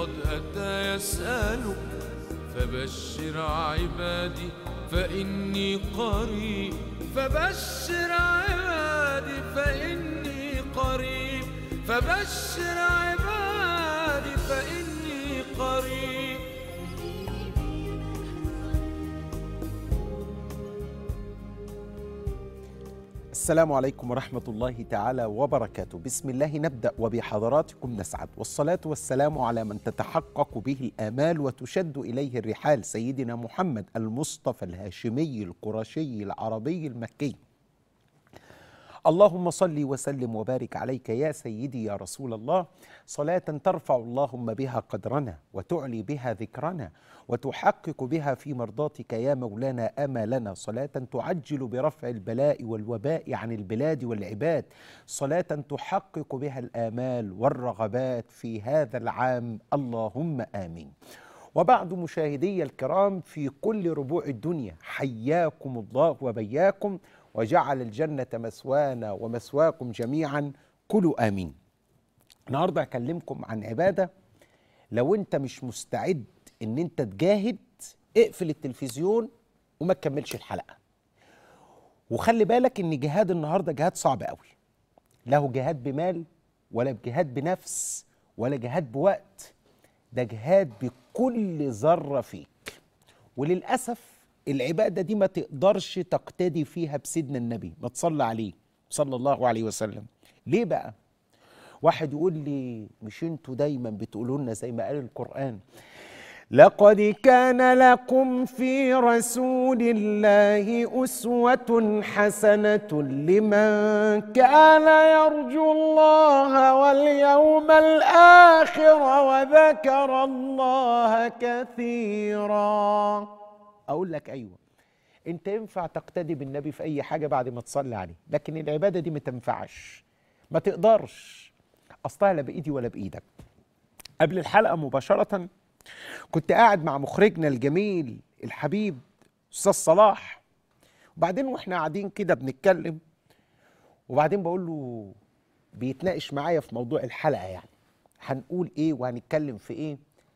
قد أتى يسأل فبشر عبادي فإني قريب فبشر عبادي فإني قريب فبشر عبادي فإني قريب السلام عليكم ورحمة الله تعالى وبركاته بسم الله نبدأ وبحضراتكم نسعد والصلاة والسلام على من تتحقق به الآمال وتشد إليه الرحال سيدنا محمد المصطفى الهاشمي القرشي العربي المكي اللهم صل وسلم وبارك عليك يا سيدي يا رسول الله صلاة ترفع اللهم بها قدرنا وتعلي بها ذكرنا وتحقق بها في مرضاتك يا مولانا امالنا صلاة تعجل برفع البلاء والوباء عن البلاد والعباد صلاة تحقق بها الامال والرغبات في هذا العام اللهم امين وبعد مشاهدي الكرام في كل ربوع الدنيا حياكم الله وبياكم وجعل الجنة مسوانا ومسواكم جميعا كلوا آمين النهاردة هكلمكم عن عبادة لو انت مش مستعد ان انت تجاهد اقفل التلفزيون وما تكملش الحلقة وخلي بالك ان جهاد النهاردة جهاد صعب قوي له جهاد بمال ولا جهاد بنفس ولا جهاد بوقت ده جهاد بكل ذرة فيك وللأسف العبادة دي ما تقدرش تقتدي فيها بسيدنا النبي ما تصلى عليه صلى الله عليه وسلم ليه بقى واحد يقول لي مش انتوا دايما بتقولوا لنا زي ما قال القرآن لقد كان لكم في رسول الله أسوة حسنة لمن كان يرجو الله واليوم الآخر وذكر الله كثيرا اقول لك ايوه انت ينفع تقتدي بالنبي في اي حاجه بعد ما تصلي عليه لكن العباده دي ما تنفعش ما تقدرش اصلها لا بايدي ولا بايدك قبل الحلقه مباشره كنت قاعد مع مخرجنا الجميل الحبيب استاذ صلاح وبعدين واحنا قاعدين كده بنتكلم وبعدين بقول له بيتناقش معايا في موضوع الحلقه يعني هنقول ايه وهنتكلم في ايه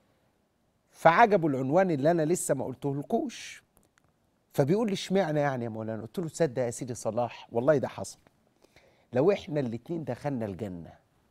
فعجبه العنوان اللي انا لسه ما قلتهولكوش فبيقول لي اشمعنى يعني يا مولانا قلت له تصدق يا سيدي صلاح والله ده حصل لو احنا الاتنين دخلنا الجنه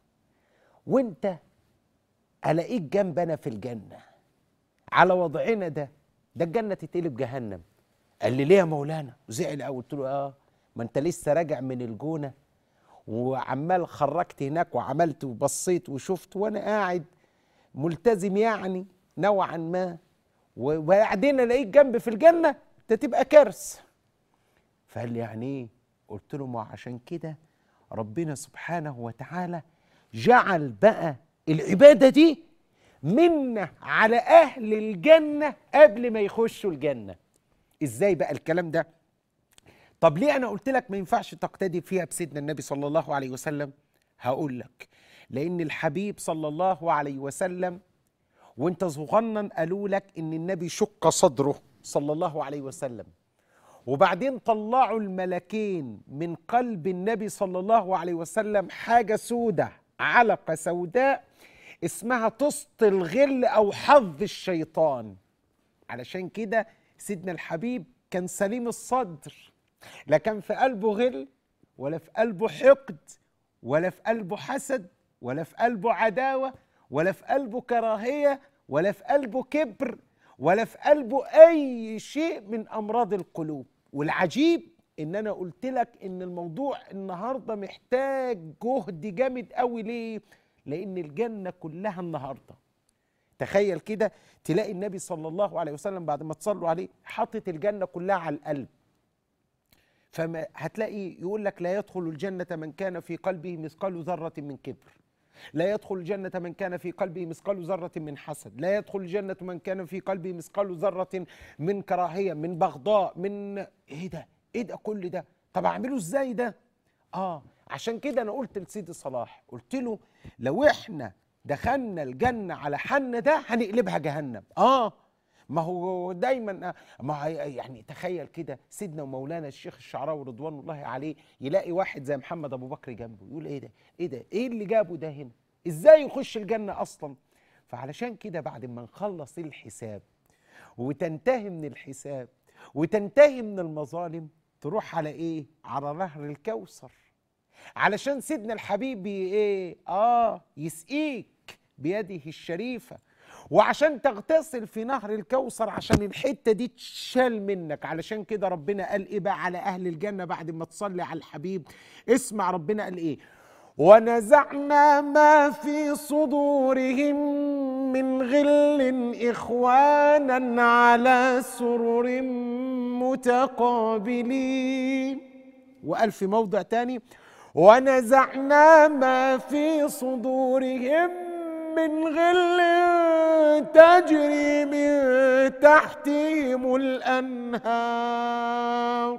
وانت الاقيك جنبنا في الجنه على وضعنا ده ده الجنه تتقلب جهنم قال لي ليه يا مولانا وزعل قوي قلت له اه ما انت لسه راجع من الجونه وعمال خرجت هناك وعملت وبصيت وشفت وانا قاعد ملتزم يعني نوعا ما وبعدين الاقيك جنبي في الجنه ده تبقى كارثه فقال لي يعني ايه قلت له ما عشان كده ربنا سبحانه وتعالى جعل بقى العباده دي منة على اهل الجنه قبل ما يخشوا الجنه ازاي بقى الكلام ده طب ليه انا قلت لك ما ينفعش تقتدي فيها بسيدنا النبي صلى الله عليه وسلم هقول لك لان الحبيب صلى الله عليه وسلم وانت صغنن قالوا لك ان النبي شق صدره صلى الله عليه وسلم وبعدين طلعوا الملكين من قلب النبي صلى الله عليه وسلم حاجة سودة علقة سوداء اسمها طست الغل أو حظ الشيطان علشان كده سيدنا الحبيب كان سليم الصدر لا كان في قلبه غل ولا في قلبه حقد ولا في قلبه حسد ولا في قلبه عداوة ولا في قلبه كراهية ولا في قلبه كبر ولا في قلبه أي شيء من أمراض القلوب والعجيب إن أنا قلت لك إن الموضوع النهاردة محتاج جهد جامد قوي ليه؟ لأن الجنة كلها النهاردة تخيل كده تلاقي النبي صلى الله عليه وسلم بعد ما تصلوا عليه حاطط الجنة كلها على القلب فما هتلاقي يقول لك لا يدخل الجنة من كان في قلبه مثقال ذرة من كبر لا يدخل الجنة من كان في قلبه مثقال ذرة من حسد لا يدخل الجنة من كان في قلبه مثقال ذرة من كراهية من بغضاء من ايه ده ايه ده كل ده طب اعمله ازاي ده اه عشان كده انا قلت لسيدي صلاح قلت له لو احنا دخلنا الجنة على حن ده هنقلبها جهنم اه ما هو دايما ما هي- يعني تخيل كده سيدنا ومولانا الشيخ الشعراوي رضوان الله عليه يلاقي واحد زي محمد ابو بكر جنبه يقول ايه ده ايه ده ايه اللي جابه ده هنا ازاي يخش الجنه اصلا فعلشان كده بعد ما نخلص الحساب وتنتهي من الحساب وتنتهي من المظالم تروح على ايه على نهر الكوثر علشان سيدنا الحبيب بي ايه اه يسقيك بيده الشريفه وعشان تغتسل في نهر الكوثر عشان الحته دي تشال منك علشان كده ربنا قال ايه بقى على اهل الجنه بعد ما تصلي على الحبيب اسمع ربنا قال ايه ونزعنا ما في صدورهم من غل اخوانا على سرر متقابلين وقال في موضع تاني ونزعنا ما في صدورهم من غل تجري من تحتهم الانهار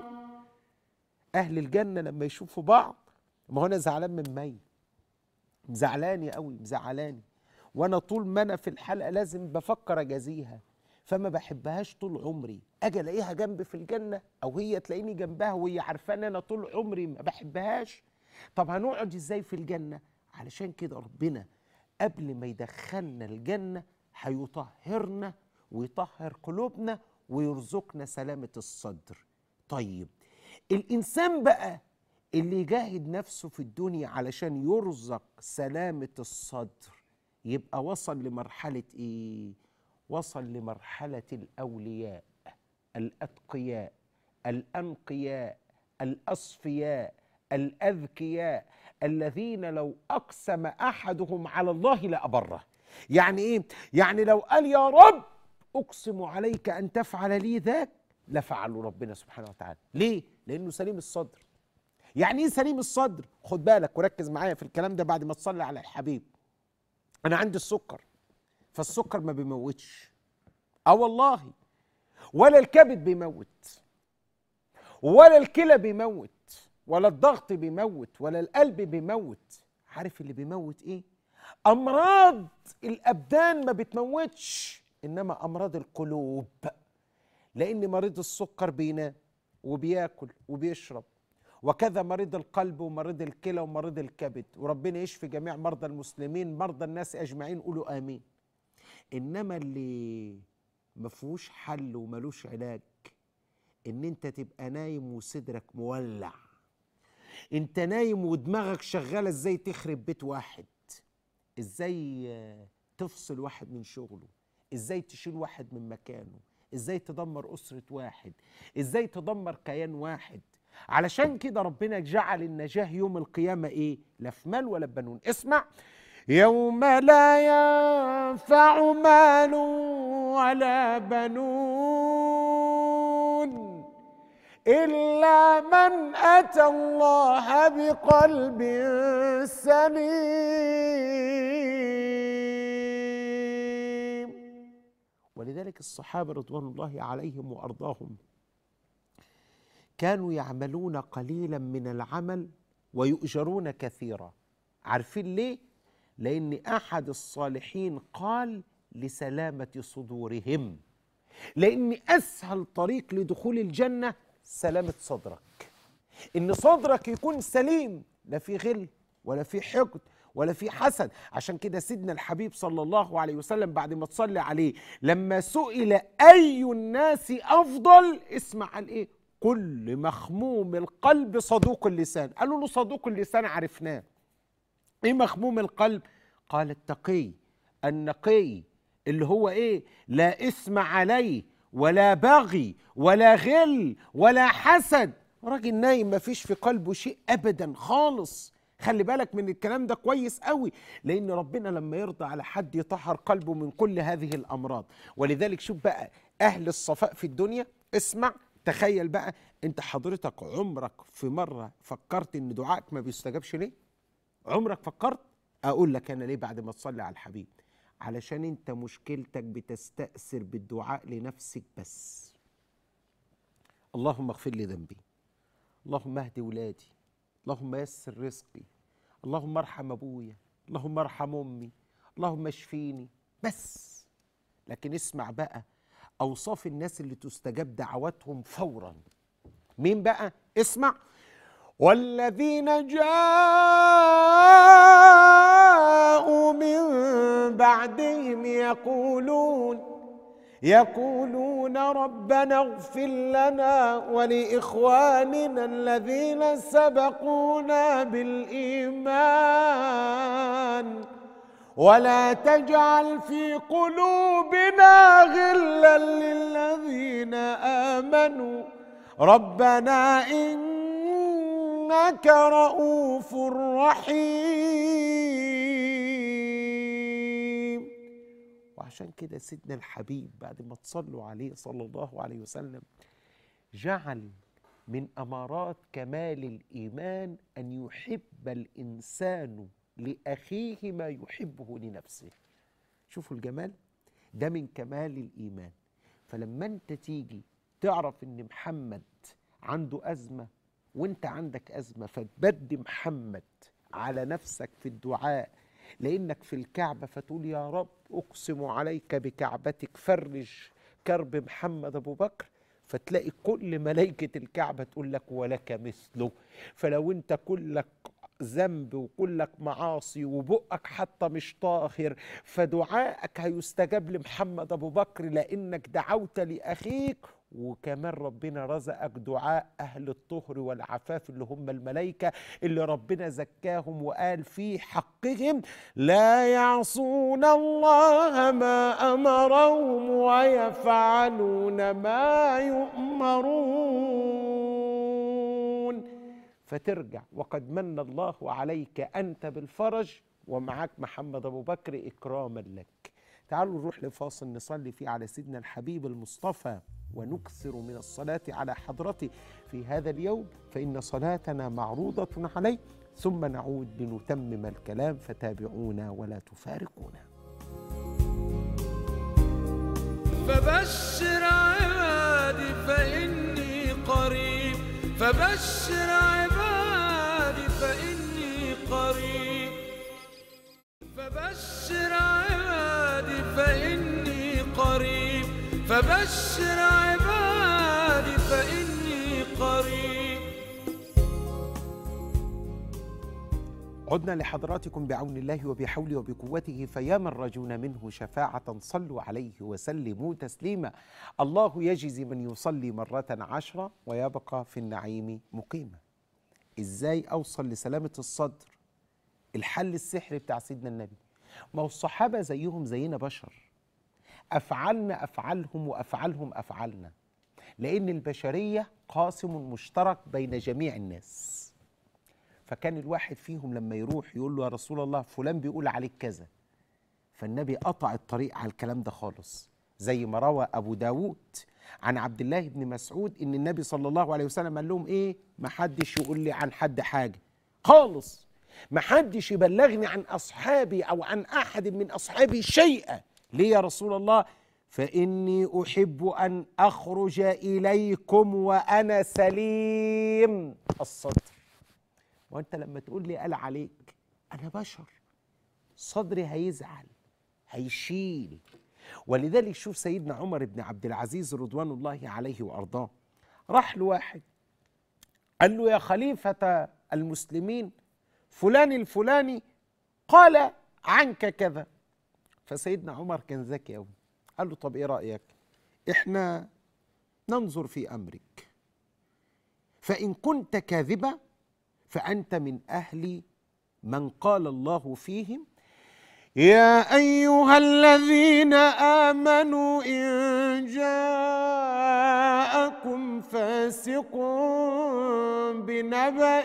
اهل الجنه لما يشوفوا بعض ما هو انا زعلان من مي مزعلاني قوي مزعلاني وانا طول ما انا في الحلقه لازم بفكر اجازيها فما بحبهاش طول عمري اجي الاقيها جنبي في الجنه او هي تلاقيني جنبها وهي عارفه ان انا طول عمري ما بحبهاش طب هنقعد ازاي في الجنه علشان كده ربنا قبل ما يدخلنا الجنه هيطهرنا ويطهر قلوبنا ويرزقنا سلامه الصدر طيب الانسان بقى اللي يجاهد نفسه في الدنيا علشان يرزق سلامة الصدر يبقى وصل لمرحلة إيه؟ وصل لمرحلة الأولياء الأتقياء الأنقياء الأصفياء الأذكياء الذين لو أقسم أحدهم على الله لأبره يعني إيه؟ يعني لو قال يا رب أقسم عليك أن تفعل لي ذاك لفعله ربنا سبحانه وتعالى ليه؟ لأنه سليم الصدر يعني ايه سليم الصدر خد بالك وركز معايا في الكلام ده بعد ما تصلي على الحبيب انا عندي السكر فالسكر ما بيموتش اه والله ولا الكبد بيموت ولا الكلى بيموت ولا الضغط بيموت ولا القلب بيموت عارف اللي بيموت ايه امراض الابدان ما بتموتش انما امراض القلوب لان مريض السكر بينام وبياكل وبيشرب وكذا مريض القلب ومريض الكلى ومريض الكبد وربنا يشفي جميع مرضى المسلمين مرضى الناس اجمعين قولوا امين انما اللي ما فيهوش حل وملوش علاج ان انت تبقى نايم وصدرك مولع انت نايم ودماغك شغاله ازاي تخرب بيت واحد ازاي تفصل واحد من شغله ازاي تشيل واحد من مكانه ازاي تدمر اسره واحد ازاي تدمر كيان واحد علشان كده ربنا جعل النجاة يوم القيامة إيه؟ لا في مال ولا بنون اسمع يوم لا ينفع مال ولا بنون إلا من أتى الله بقلب سليم ولذلك الصحابة رضوان الله عليهم وأرضاهم كانوا يعملون قليلا من العمل ويؤجرون كثيرا عارفين ليه لان احد الصالحين قال لسلامه صدورهم لان اسهل طريق لدخول الجنه سلامه صدرك ان صدرك يكون سليم لا في غل ولا في حقد ولا في حسد عشان كده سيدنا الحبيب صلى الله عليه وسلم بعد ما تصلي عليه لما سئل اي الناس افضل اسمع قال ايه كل مخموم القلب صدوق اللسان قالوا له صدوق اللسان عرفناه ايه مخموم القلب قال التقي النقي اللي هو ايه لا اثم عليه ولا بغي ولا غل ولا حسد راجل نايم ما فيش في قلبه شيء ابدا خالص خلي بالك من الكلام ده كويس قوي لان ربنا لما يرضى على حد يطهر قلبه من كل هذه الامراض ولذلك شوف بقى اهل الصفاء في الدنيا اسمع تخيل بقى انت حضرتك عمرك في مره فكرت ان دعائك ما بيستجابش ليه عمرك فكرت اقول لك انا ليه بعد ما تصلي على الحبيب علشان انت مشكلتك بتستأثر بالدعاء لنفسك بس اللهم اغفر لي ذنبي اللهم اهدي ولادي اللهم يسر رزقي اللهم ارحم ابويا اللهم ارحم امي اللهم اشفيني بس لكن اسمع بقى اوصاف الناس اللي تستجاب دعواتهم فورا مين بقى اسمع والذين جاءوا من بعدهم يقولون يقولون ربنا اغفر لنا ولاخواننا الذين سبقونا بالايمان ولا تجعل في قلوبنا غلا للذين امنوا ربنا انك رؤوف رحيم وعشان كده سيدنا الحبيب بعد ما تصلوا عليه صلى الله عليه وسلم جعل من امارات كمال الايمان ان يحب الانسان لاخيه ما يحبه لنفسه شوفوا الجمال ده من كمال الايمان فلما انت تيجي تعرف ان محمد عنده ازمه وانت عندك ازمه فتبدي محمد على نفسك في الدعاء لانك في الكعبه فتقول يا رب اقسم عليك بكعبتك فرج كرب محمد ابو بكر فتلاقي كل ملائكه الكعبه تقول لك ولك مثله فلو انت كلك ذنب وكلك معاصي وبقك حتى مش طاهر فدعائك هيستجاب لمحمد ابو بكر لانك دعوت لاخيك وكمان ربنا رزقك دعاء اهل الطهر والعفاف اللي هم الملائكه اللي ربنا زكاهم وقال في حقهم لا يعصون الله ما امرهم ويفعلون ما يؤمرون فترجع وقد من الله عليك انت بالفرج ومعاك محمد ابو بكر اكراما لك تعالوا نروح لفاصل نصلي فيه على سيدنا الحبيب المصطفى ونكثر من الصلاة على حضرته في هذا اليوم فإن صلاتنا معروضة عليه ثم نعود لنتمم الكلام فتابعونا ولا تفارقونا فبشر عبادي فإني قريب فبشر عبادي فإني قريب فبشر عبادي فإني قريب فبشر عبادي فإني قريب عدنا لحضراتكم بعون الله وبحوله وبقوته فيا من رجون منه شفاعة صلوا عليه وسلموا تسليما الله يجزي من يصلي مرة عشرة ويبقى في النعيم مقيما ازاي اوصل لسلامة الصدر الحل السحري بتاع سيدنا النبي ما هو الصحابة زيهم زينا بشر أفعلنا أفعالهم وأفعالهم أفعالنا لأن البشرية قاسم مشترك بين جميع الناس فكان الواحد فيهم لما يروح يقول له يا رسول الله فلان بيقول عليك كذا فالنبي قطع الطريق على الكلام ده خالص زي ما روى أبو داود عن عبد الله بن مسعود إن النبي صلى الله عليه وسلم قال لهم إيه ما حدش يقول لي عن حد حاجة خالص ما حدش يبلغني عن أصحابي أو عن أحد من أصحابي شيئا ليه يا رسول الله فإني أحب أن أخرج إليكم وأنا سليم الصدر وأنت لما تقول لي قال عليك أنا بشر صدري هيزعل هيشيل ولذلك شوف سيدنا عمر بن عبد العزيز رضوان الله عليه وأرضاه راح لواحد قال له يا خليفة المسلمين فلان الفلاني قال عنك كذا فسيدنا عمر كان ذكي قوي قال له طب ايه رايك احنا ننظر في امرك فان كنت كاذبا فانت من اهل من قال الله فيهم يا ايها الذين امنوا ان جاءكم فاسق بنبأ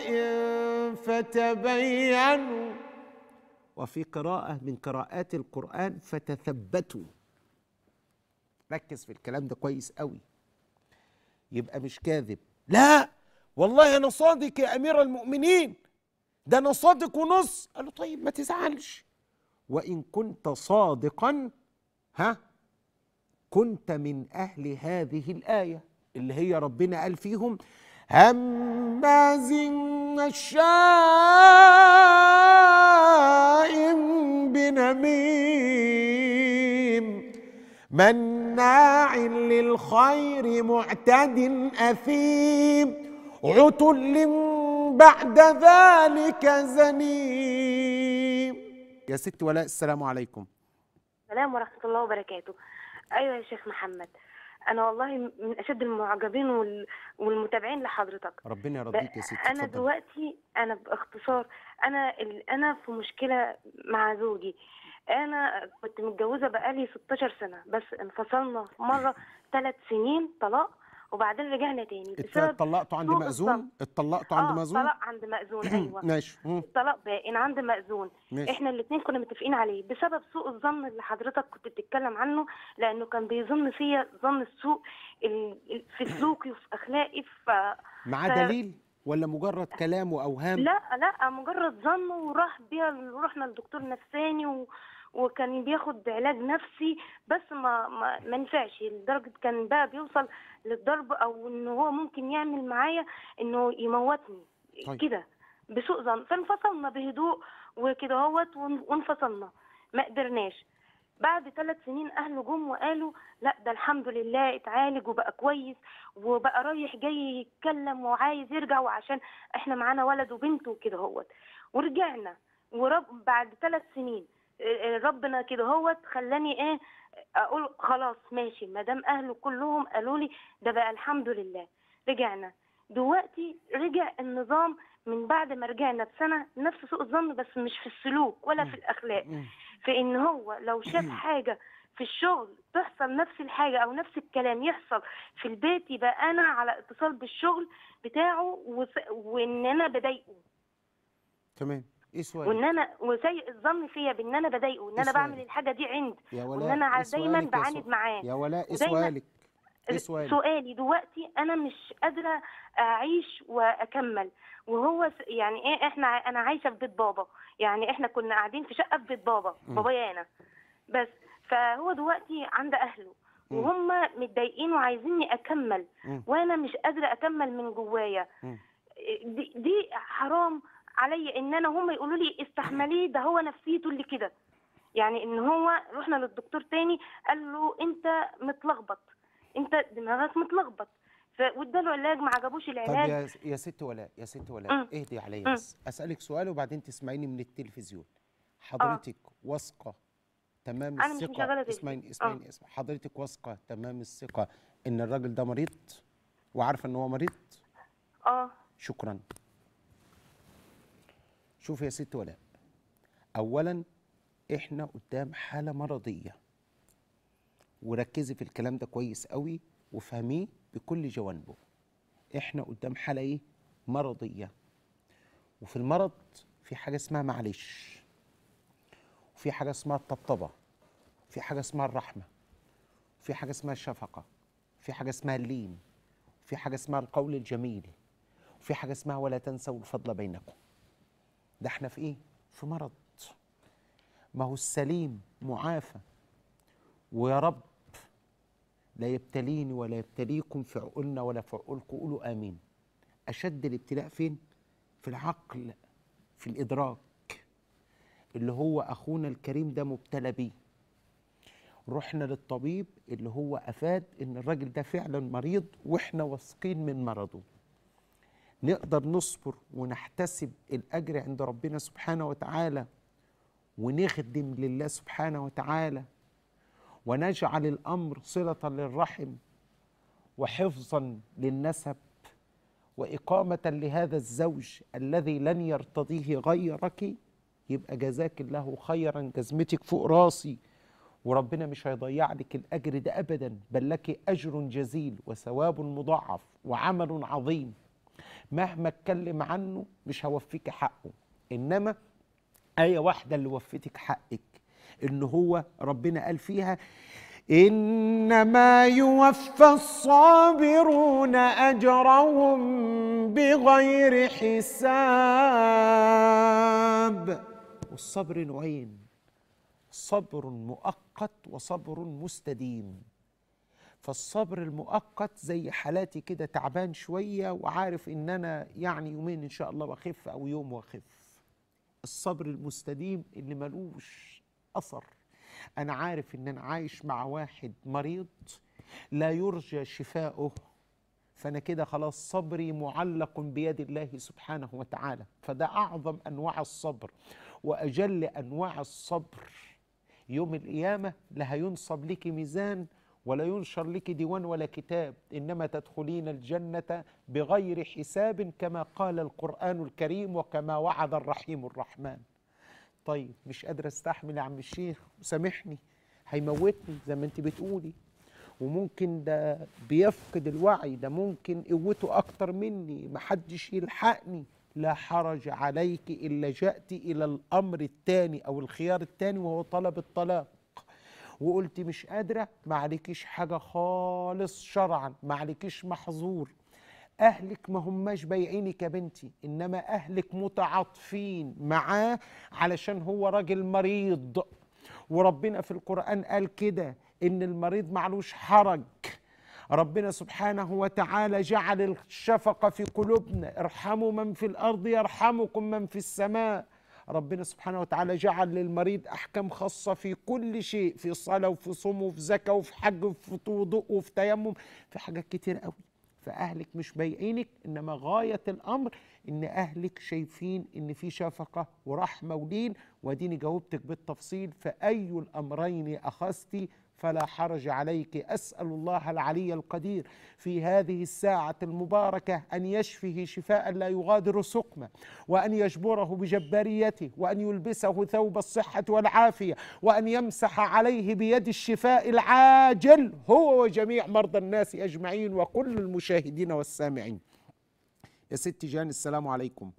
فتبينوا وفي قراءة من قراءات القرآن فتثبتوا ركز في الكلام ده كويس قوي يبقى مش كاذب لا والله أنا صادق يا أمير المؤمنين ده أنا صادق ونص قال له طيب ما تزعلش وإن كنت صادقا ها كنت من أهل هذه الآية اللي هي ربنا قال فيهم هماز مشاء بنميم مناع للخير معتد أثيم عتل بعد ذلك زنيم يا ست ولاء السلام عليكم السلام ورحمة الله وبركاته أيوة يا شيخ محمد أنا والله من أشد المعجبين وال- والمتابعين لحضرتك ربنا يرضيك يا ستي أنا اتفضل دلوقتي أنا باختصار أنا ال- أنا في مشكلة مع زوجي أنا كنت متجوزة بقالي 16 سنة بس انفصلنا مرة ثلاث سنين طلاق وبعدين رجعنا تاني ات- بسبب اتطلقتوا عند سوء مأذون الظن. اتطلقتوا عند اه مأذون طلاق عند مأذون أيوة ماشي مم. الطلاق بائن عند مأذون ماشي احنا الاثنين كنا متفقين عليه بسبب سوء الظن اللي حضرتك كنت بتتكلم عنه لانه كان بيظن فيا ظن السوء ال- ال- في سلوكي وفي اخلاقي ف معاه ف- دليل ولا مجرد كلام واوهام لا لا مجرد ظن وراح بيها رحنا لدكتور نفساني و... وكان بياخد علاج نفسي بس ما ما, ما نفعش لدرجه كان بقى بيوصل للضرب او ان هو ممكن يعمل معايا انه يموتني طيب. كده بسوء ظن فانفصلنا بهدوء وكده هوت ون- وانفصلنا ما قدرناش بعد ثلاث سنين اهله جم وقالوا لا ده الحمد لله اتعالج وبقى كويس وبقى رايح جاي يتكلم وعايز يرجع وعشان احنا معانا ولد وبنت وكده هوت ورجعنا ورب بعد ثلاث سنين اه، اه، ربنا كده هوت خلاني ايه اقول خلاص ماشي ما دام اهله كلهم قالوا لي ده بقى الحمد لله رجعنا دلوقتي رجع النظام من بعد ما رجعنا بسنه نفس سوء الظن بس مش في السلوك ولا في الاخلاق مم. في ان هو لو شاف حاجه في الشغل تحصل نفس الحاجه او نفس الكلام يحصل في البيت يبقى انا على اتصال بالشغل بتاعه وس- وان انا بضايقه تمام ايه وان سؤالك انا وسيء الظن فيا بان انا بضايقه ان إيه انا بعمل سؤالك؟ الحاجه دي عند يا وان ولاء انا إيه ع- دايما سؤالك يا بعاند سو- معاه يا ولاء ايه ودايما- سؤالك ايه سؤالك سؤالي دلوقتي انا مش قادره اعيش واكمل وهو س- يعني ايه احنا ع- انا عايشه في بيت بابا يعني احنا كنا قاعدين في شقه في بيت بابا مم. بابايا انا بس فهو دلوقتي عند اهله مم. وهم متضايقين وعايزيني اكمل مم. وانا مش قادره اكمل من جوايا مم. دي, دي حرام عليا ان انا هم يقولوا لي استحمليه ده هو نفسيته اللي كده يعني ان هو رحنا للدكتور تاني قال له انت متلخبط انت دماغك متلخبط ف- واداله علاج ما عجبوش طب العلاج يا يا ست ولاء يا ست ولاء مم. اهدي عليا مم. بس اسالك سؤال وبعدين تسمعيني من التلفزيون حضرتك واثقه تمام أنا مش الثقه مشغلة تلفزيون. اسمعيني اسمعيني اسمع حضرتك واثقه تمام الثقه ان الراجل ده مريض وعارفه ان هو مريض اه شكرا شوف يا ست ولاء اولا احنا قدام حاله مرضيه وركزي في الكلام ده كويس قوي وفهميه بكل جوانبه احنا قدام حاله ايه مرضيه وفي المرض في حاجه اسمها معلش وفي حاجه اسمها الطبطبه في حاجه اسمها الرحمه في حاجه اسمها الشفقه في حاجه اسمها اللين في حاجه اسمها القول الجميل وفي حاجه اسمها ولا تنسوا الفضل بينكم ده احنا في ايه في مرض ما هو السليم معافى ويا رب لا يبتليني ولا يبتليكم في عقولنا ولا في عقولكم قولوا امين اشد الابتلاء فين في العقل في الادراك اللي هو اخونا الكريم ده مبتلى بيه رحنا للطبيب اللي هو افاد ان الراجل ده فعلا مريض واحنا واثقين من مرضه نقدر نصبر ونحتسب الاجر عند ربنا سبحانه وتعالى ونخدم لله سبحانه وتعالى ونجعل الامر صله للرحم وحفظا للنسب واقامه لهذا الزوج الذي لن يرتضيه غيرك يبقى جزاك الله خيرا جزمتك فوق راسي وربنا مش هيضيع لك الاجر ده ابدا بل لك اجر جزيل وثواب مضاعف وعمل عظيم مهما اتكلم عنه مش هوفيك حقه انما آية واحدة اللي وفتك حقك إن هو ربنا قال فيها إنما يوفى الصابرون أجرهم بغير حساب والصبر نوعين صبر مؤقت وصبر مستديم فالصبر المؤقت زي حالاتي كده تعبان شوية وعارف إن أنا يعني يومين إن شاء الله وأخف أو يوم وأخف الصبر المستديم اللي ملوش اثر انا عارف ان انا عايش مع واحد مريض لا يرجى شفاؤه فانا كده خلاص صبري معلق بيد الله سبحانه وتعالى فده اعظم انواع الصبر واجل انواع الصبر يوم القيامة لا هينصب لك ميزان ولا ينشر لك ديوان ولا كتاب إنما تدخلين الجنة بغير حساب كما قال القرآن الكريم وكما وعد الرحيم الرحمن طيب مش قادر استحمل يا عم الشيخ سامحني هيموتني زي ما انت بتقولي وممكن ده بيفقد الوعي ده ممكن قوته اكتر مني محدش يلحقني لا حرج عليك إن لجأت إلى الأمر الثاني أو الخيار الثاني وهو طلب الطلاق وقلت مش قادرة ما عليكيش حاجة خالص شرعا ما عليكيش محظور أهلك ما هماش بايعينك يا بنتي إنما أهلك متعاطفين معاه علشان هو راجل مريض وربنا في القرآن قال كده إن المريض معلوش حرج ربنا سبحانه وتعالى جعل الشفقة في قلوبنا ارحموا من في الأرض يرحمكم من في السماء ربنا سبحانه وتعالى جعل للمريض أحكام خاصة في كل شيء في صلاة وفي صوم وفي زكاة وفي حج وفي وضوء وفي تيمم في حاجات كتير قوي فأهلك مش بايعينك إنما غاية الأمر إن أهلك شايفين إن في شفقة ورحمة ولين واديني جاوبتك بالتفصيل فأي الأمرين أخذتي فلا حرج عليك اسال الله العلي القدير في هذه الساعه المباركه ان يشفه شفاء لا يغادر سقما وان يجبره بجباريته وان يلبسه ثوب الصحه والعافيه وان يمسح عليه بيد الشفاء العاجل هو وجميع مرضى الناس اجمعين وكل المشاهدين والسامعين يا ست جان السلام عليكم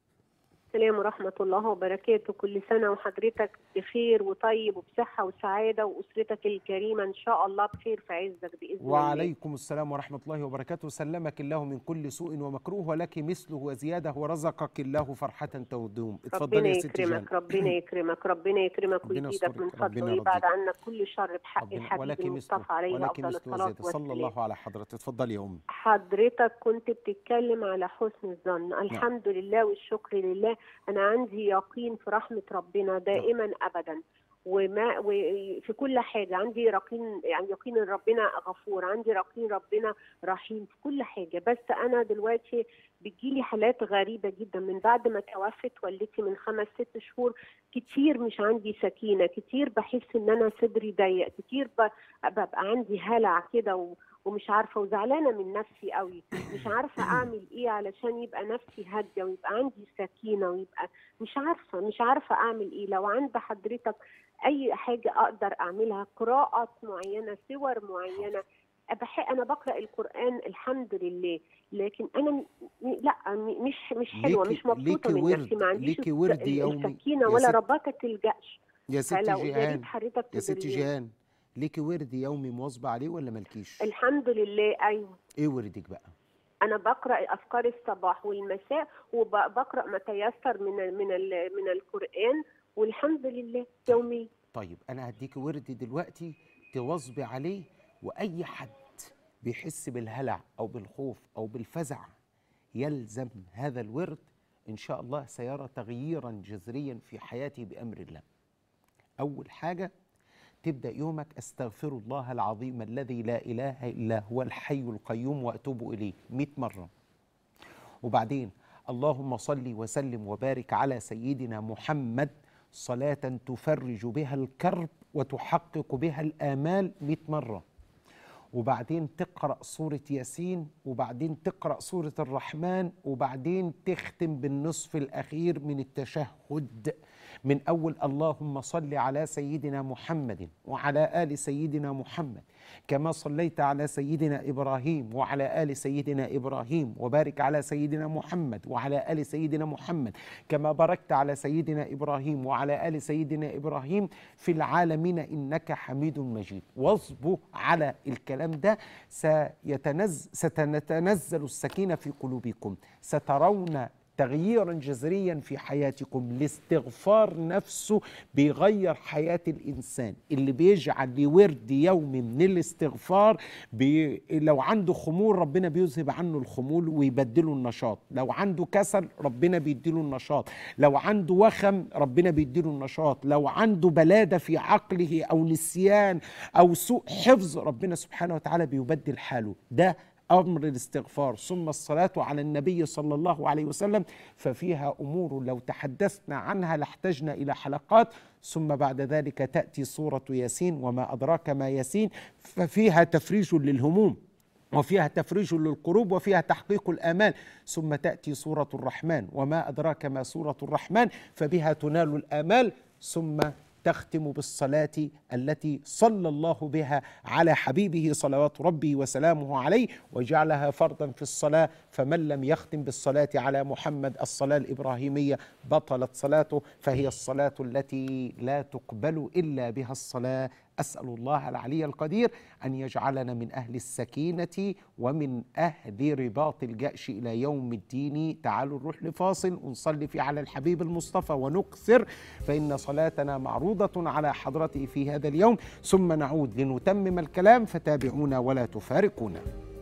السلام ورحمة الله وبركاته كل سنة وحضرتك بخير وطيب وبصحة وسعادة وأسرتك الكريمة إن شاء الله بخير في عزك بإذن الله وعليكم السلام ورحمة الله وبركاته سلمك الله من كل سوء ومكروه ولك مثله وزيادة ورزقك الله فرحة تدوم اتفضلي ربنا يا ست جان يكرمك ربنا يكرمك ربنا يكرمك ربنا ويزيدك يسترك، من ربنا فضله ويبعد يرضيك. عنك كل شر بحق ربنا الحبيب ولك المصطفى مثله عليه ولك أفضل مثله الصلاة وزيادة صلى والسلام الله على حضرتك اتفضلي يا أمي حضرتك كنت بتتكلم على حسن الظن الحمد لله والشكر لله انا عندي يقين في رحمه ربنا دائما ابدا وما وفي كل حاجه عندي يقين يعني يقين ان ربنا غفور عندي يقين ربنا رحيم في كل حاجه بس انا دلوقتي بتجيلي حالات غريبه جدا من بعد ما توفت والدتي من خمس ست شهور كتير مش عندي سكينه كتير بحس ان انا صدري ضيق كتير ب- ببقى عندي هلع كده و- ومش عارفه وزعلانه من نفسي قوي مش عارفه اعمل ايه علشان يبقى نفسي هاديه ويبقى عندي سكينه ويبقى مش عارفه مش عارفه اعمل ايه لو عند حضرتك اي حاجه اقدر اعملها قراءات معينه سور معينه أبح- انا بقرا القران الحمد لله لكن انا م- م- لا م- مش مش حلوه ليكي- مش مبسوطه ليكي من ورد- نفسي ما عنديش ليكي الس- ورد يومي السكينه يا ولا ست- رباطه تلجاش يا ست فلو يا جيهان ريت حضرتك يا ست تدلني. جيهان ليكي ورد يومي مواظبة عليه ولا مالكيش؟ الحمد لله ايوه ايه وردك بقى؟ انا بقرا اذكار الصباح والمساء وبقرا ما تيسر من ال من ال من القران والحمد لله يوميا طيب انا هديكي ورد دلوقتي تواظبي عليه واي حد بيحس بالهلع او بالخوف او بالفزع يلزم هذا الورد ان شاء الله سيرى تغييرا جذريا في حياته بامر الله اول حاجه تبدا يومك استغفر الله العظيم الذي لا اله الا هو الحي القيوم واتوب اليه 100 مره وبعدين اللهم صل وسلم وبارك على سيدنا محمد صلاة تفرج بها الكرب وتحقق بها الآمال 100 مرة وبعدين تقرأ سورة ياسين وبعدين تقرأ سورة الرحمن وبعدين تختم بالنصف الأخير من التشهد من أول اللهم صل على سيدنا محمد وعلى آل سيدنا محمد كما صليت على سيدنا إبراهيم وعلى آل سيدنا إبراهيم وبارك على سيدنا محمد وعلى آل سيدنا محمد كما باركت على سيدنا إبراهيم وعلى آل سيدنا إبراهيم في العالمين إنك حميد مجيد واصبوا على الكلام ده سيتنزل ستتنزل السكينة في قلوبكم سترون تغييرا جذريا في حياتكم الاستغفار نفسه بيغير حياة الإنسان اللي بيجعل لورد يومي من الاستغفار بي لو عنده خمول ربنا بيذهب عنه الخمول ويبدله النشاط لو عنده كسل ربنا بيديله النشاط لو عنده وخم ربنا بيديله النشاط لو عنده بلادة في عقله أو نسيان أو سوء حفظ ربنا سبحانه وتعالى بيبدل حاله ده امر الاستغفار ثم الصلاه على النبي صلى الله عليه وسلم ففيها امور لو تحدثنا عنها لاحتجنا الى حلقات ثم بعد ذلك تاتي سوره ياسين وما ادراك ما ياسين ففيها تفريج للهموم وفيها تفريج للقلوب وفيها تحقيق الامال ثم تاتي سوره الرحمن وما ادراك ما سوره الرحمن فبها تنال الامال ثم تختم بالصلاه التي صلى الله بها على حبيبه صلوات ربي وسلامه عليه وجعلها فرضا في الصلاه فمن لم يختم بالصلاه على محمد الصلاه الابراهيميه بطلت صلاته فهي الصلاه التي لا تقبل الا بها الصلاه اسال الله العلي القدير ان يجعلنا من اهل السكينه ومن اهل رباط الجأش الى يوم الدين تعالوا نروح لفاصل ونصلي فيه على الحبيب المصطفى ونكثر فان صلاتنا معروضه على حضرته في هذا اليوم ثم نعود لنتمم الكلام فتابعونا ولا تفارقونا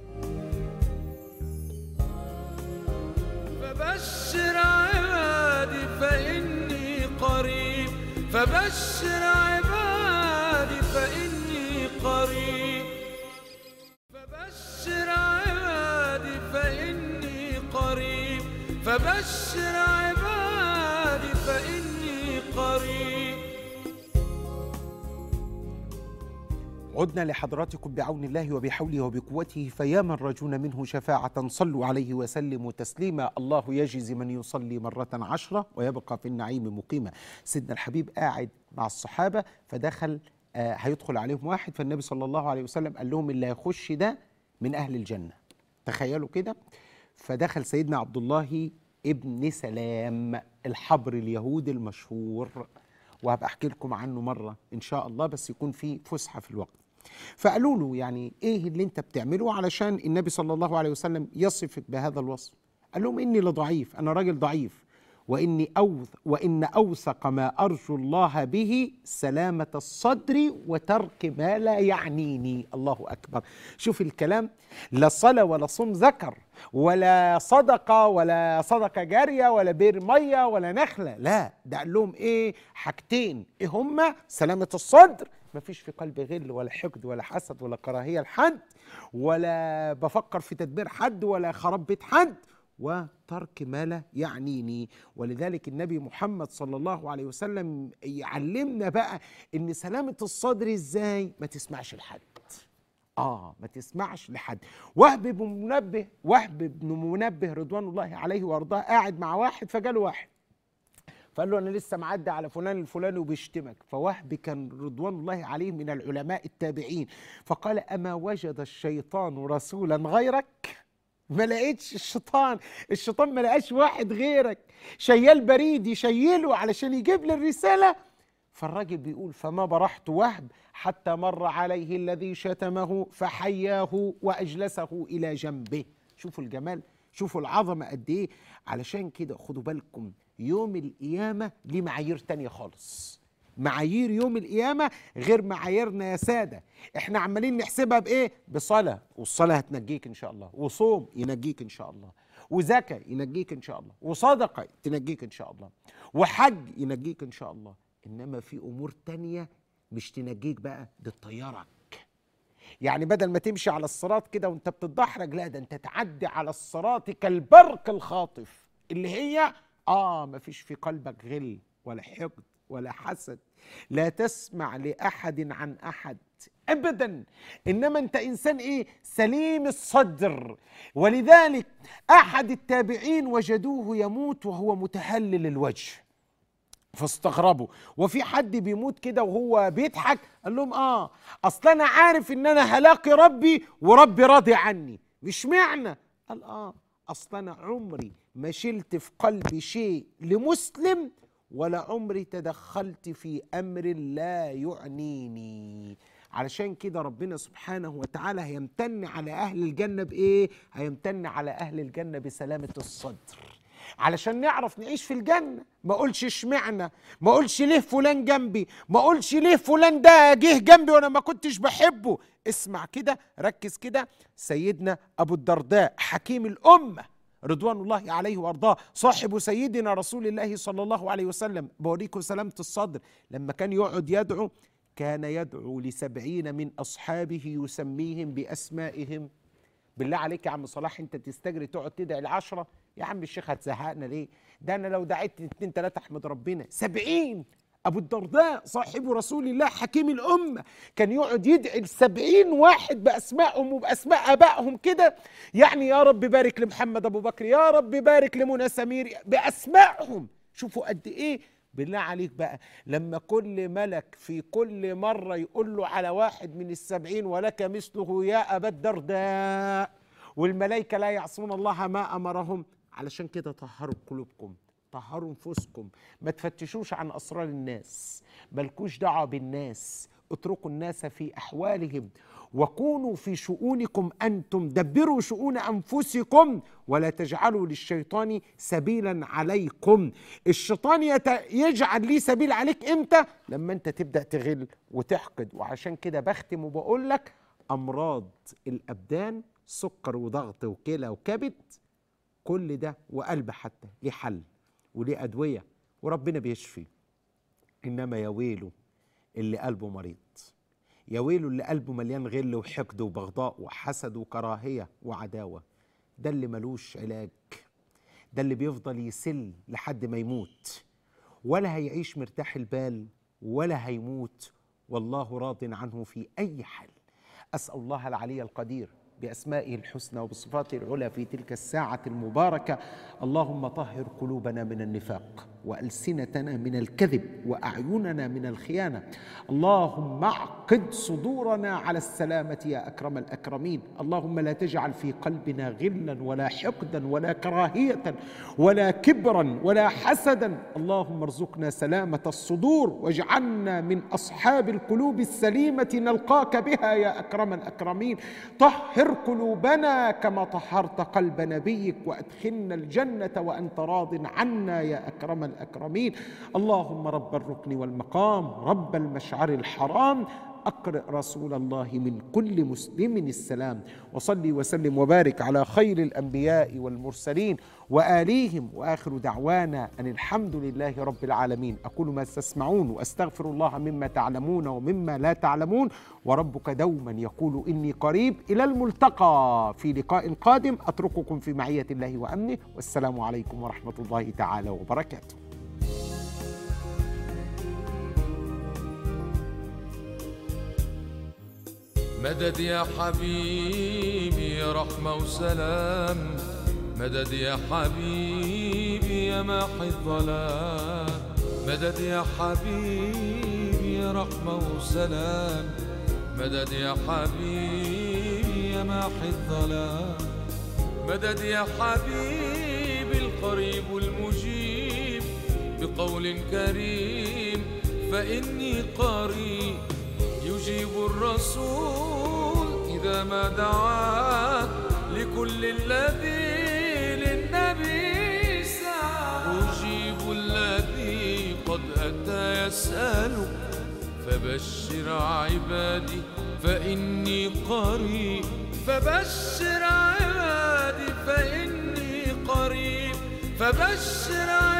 فبشر عبادي فإني قريب فبشر عبادي فإني قريب فبشر عبادي فإني قريب فبشر عبادي فإني قريب عدنا لحضراتكم بعون الله وبحوله وبقوته فيا من رجون منه شفاعة صلوا عليه وسلموا تسليما الله يجزي من يصلي مرة عشرة ويبقى في النعيم مقيما سيدنا الحبيب قاعد مع الصحابة فدخل آه هيدخل عليهم واحد فالنبي صلى الله عليه وسلم قال لهم اللي هيخش ده من أهل الجنة تخيلوا كده فدخل سيدنا عبد الله ابن سلام الحبر اليهودي المشهور وهبقى احكي لكم عنه مره ان شاء الله بس يكون في فسحه في الوقت فقالوا له يعني ايه اللي انت بتعمله علشان النبي صلى الله عليه وسلم يصفك بهذا الوصف قال لهم اني لضعيف انا راجل ضعيف واني أوث وان اوثق ما ارجو الله به سلامه الصدر وترك ما لا يعنيني الله اكبر شوف الكلام لا صلاه ولا صوم ذكر ولا صدقه ولا صدقه جاريه ولا بير ميه ولا نخله لا ده قال لهم ايه حاجتين ايه هما سلامه الصدر ما فيش في قلبي غل ولا حقد ولا حسد ولا كراهيه لحد ولا بفكر في تدبير حد ولا خراب بيت حد وترك ما لا يعنيني ولذلك النبي محمد صلى الله عليه وسلم يعلمنا بقى ان سلامه الصدر ازاي ما تسمعش لحد اه ما تسمعش لحد وهب بن منبه وهب بن منبه رضوان الله عليه وارضاه قاعد مع واحد فجاله واحد فقال له انا لسه معدي على فلان الفلاني وبيشتمك فوهب كان رضوان الله عليه من العلماء التابعين فقال اما وجد الشيطان رسولا غيرك ما لقيتش الشيطان الشيطان ما لقاش واحد غيرك شيال بريد يشيله علشان يجيب لي الرساله فالراجل بيقول فما برحت وهب حتى مر عليه الذي شتمه فحياه واجلسه الى جنبه شوفوا الجمال شوفوا العظمه قد ايه علشان كده خدوا بالكم يوم القيامه ليه معايير تانية خالص معايير يوم القيامة غير معاييرنا يا سادة احنا عمالين نحسبها بإيه بصلاة والصلاة هتنجيك إن شاء الله وصوم ينجيك إن شاء الله وزكاة ينجيك إن شاء الله وصدقة تنجيك إن شاء الله وحج ينجيك إن شاء الله إنما في أمور تانية مش تنجيك بقى دي تطيرك يعني بدل ما تمشي على الصراط كده وانت بتتدحرج لا ده انت تعدي على الصراط كالبرق الخاطف اللي هي اه مفيش في قلبك غل ولا حقد ولا حسد لا تسمع لاحد عن احد ابدا انما انت انسان ايه سليم الصدر ولذلك احد التابعين وجدوه يموت وهو متهلل الوجه فاستغربوا وفي حد بيموت كده وهو بيضحك قال لهم اه اصل انا عارف ان انا هلاقي ربي وربي راضي عني مش معنى قال اه اصل انا عمري ما شلت في قلبي شيء لمسلم ولا عمري تدخلت في امر لا يعنيني علشان كده ربنا سبحانه وتعالى هيمتن على اهل الجنه بايه هيمتن على اهل الجنه بسلامه الصدر علشان نعرف نعيش في الجنه ما اقولش اشمعنى ما اقولش ليه فلان جنبي ما اقولش ليه فلان ده جه جنبي وانا ما كنتش بحبه اسمع كده ركز كده سيدنا ابو الدرداء حكيم الامه رضوان الله عليه وارضاه صاحب سيدنا رسول الله صلى الله عليه وسلم بوريكم سلامة الصدر لما كان يقعد يدعو كان يدعو لسبعين من أصحابه يسميهم بأسمائهم بالله عليك يا عم صلاح انت تستجري تقعد تدعي العشرة يا عم الشيخ هتزهقنا ليه ده انا لو دعيت اتنين تلاتة احمد ربنا سبعين ابو الدرداء صاحب رسول الله حكيم الامه كان يقعد يدعي لسبعين واحد باسمائهم وباسماء ابائهم كده يعني يا رب بارك لمحمد ابو بكر يا رب بارك لمنى سمير باسمائهم شوفوا قد ايه بالله عليك بقى لما كل ملك في كل مرة يقول له على واحد من السبعين ولك مثله يا أبا الدرداء والملائكة لا يعصون الله ما أمرهم علشان كده طهروا قلوبكم طهروا نفوسكم ما تفتشوش عن أسرار الناس ملكوش دعوة بالناس اتركوا الناس في أحوالهم وكونوا في شؤونكم أنتم دبروا شؤون أنفسكم ولا تجعلوا للشيطان سبيلا عليكم الشيطان يت... يجعل ليه سبيل عليك إمتى لما أنت تبدأ تغل وتحقد وعشان كده بختم وبقول لك أمراض الأبدان سكر وضغط وكلى وكبد كل ده وقلب حتى ليه حل وليه أدوية وربنا بيشفي إنما يا ويله اللي قلبه مريض يا ويله اللي قلبه مليان غل وحقد وبغضاء وحسد وكراهية وعداوة ده اللي ملوش علاج ده اللي بيفضل يسل لحد ما يموت ولا هيعيش مرتاح البال ولا هيموت والله راض عنه في أي حال أسأل الله العلي القدير بأسمائه الحسنى وبصفاته العلى في تلك الساعة المباركة اللهم طهر قلوبنا من النفاق وألسنتنا من الكذب وأعيننا من الخيانة اللهم اعقد صدورنا على السلامة يا أكرم الأكرمين اللهم لا تجعل في قلبنا غلا ولا حقدا ولا كراهية ولا كبرا ولا حسدا اللهم ارزقنا سلامة الصدور واجعلنا من أصحاب القلوب السليمة نلقاك بها يا أكرم الأكرمين طهر قلوبنا كما طهرت قلب نبيك وأدخلنا الجنة وأنت راض عنا يا أكرم الأكرمين اللهم رب الركن والمقام رب المشعر الحرام أقرأ رسول الله من كل مسلم السلام وصلي وسلم وبارك على خير الأنبياء والمرسلين وآليهم وآخر دعوانا أن الحمد لله رب العالمين أقول ما تسمعون وأستغفر الله مما تعلمون ومما لا تعلمون وربك دوما يقول إني قريب إلى الملتقى في لقاء قادم أترككم في معية الله وأمنه والسلام عليكم ورحمة الله تعالى وبركاته مدد يا حبيبي يا رحمة وسلام مدد يا حبيبي يا ماحي الظلام مدد يا حبيبي يا رحمة وسلام مدد يا حبيبي يا ماحي الظلام مدد يا حبيبي القريب المجيب بقول كريم فإني قريب يجيب الرسول إذا ما دعاه لكل الذي للنبي سعى أجيب الذي قد أتى يسأل فبشر عبادي فإني قريب فبشر عبادي فإني قريب فبشر عبادي